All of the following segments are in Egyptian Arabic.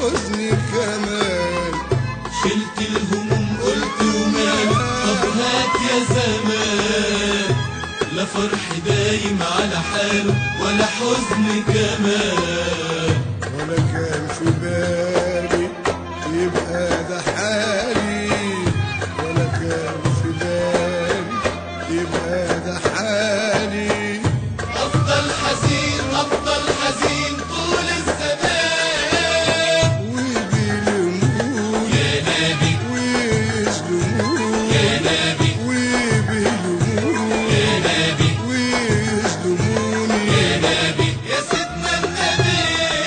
حزن كمان شلت الهموم قلت ومال طب هات يا زمان لا فرح دايم على حاله ولا حزن كمان ولا كان في بالي يبقى ده حالي ولا كان في بالي يبقى ده حالي افضل حزين افضل حزين طول الزمان وبيلوموني يا نبي ويظلموني يا نبي وبيلوموني يا نبي ويظلموني يا نبي يا سيدنا النبي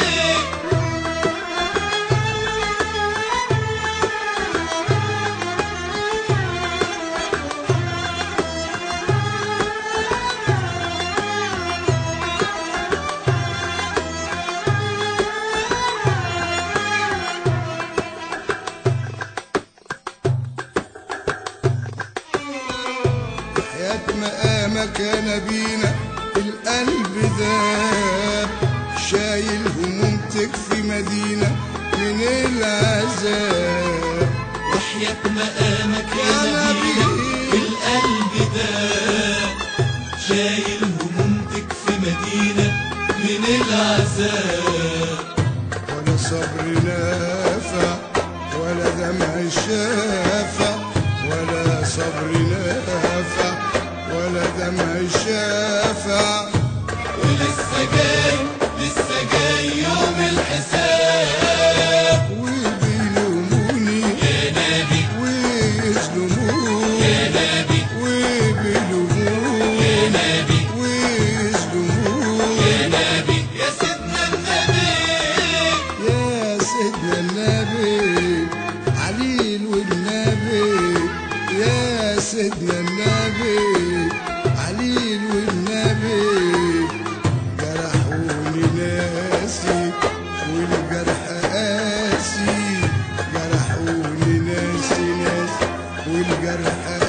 حياة مقامك يا نبينا القلب ذاب شايل هموم تكفي مدينة من العذاب وحياة مقامك يا يا نبينا نبي. القلب ده شايل هموم تكفي مدينة من العذاب ولا صبر نافع ولا دمع شافع ولا صبر نافع ولا دمع شافع ولسه جاي لسه جاي يوم الحساب وبيلوموني يا نبي ويظلموني يا نبي وبيلوموني يا نبي ويظلموني يا نبي يا سيدنا النبي يا سيدنا النبي عليل والنبي يا سيدنا النبي عليل والنبي جرحوني ناسي والجرح قاسي جرحوني ناسي ناسي والجرح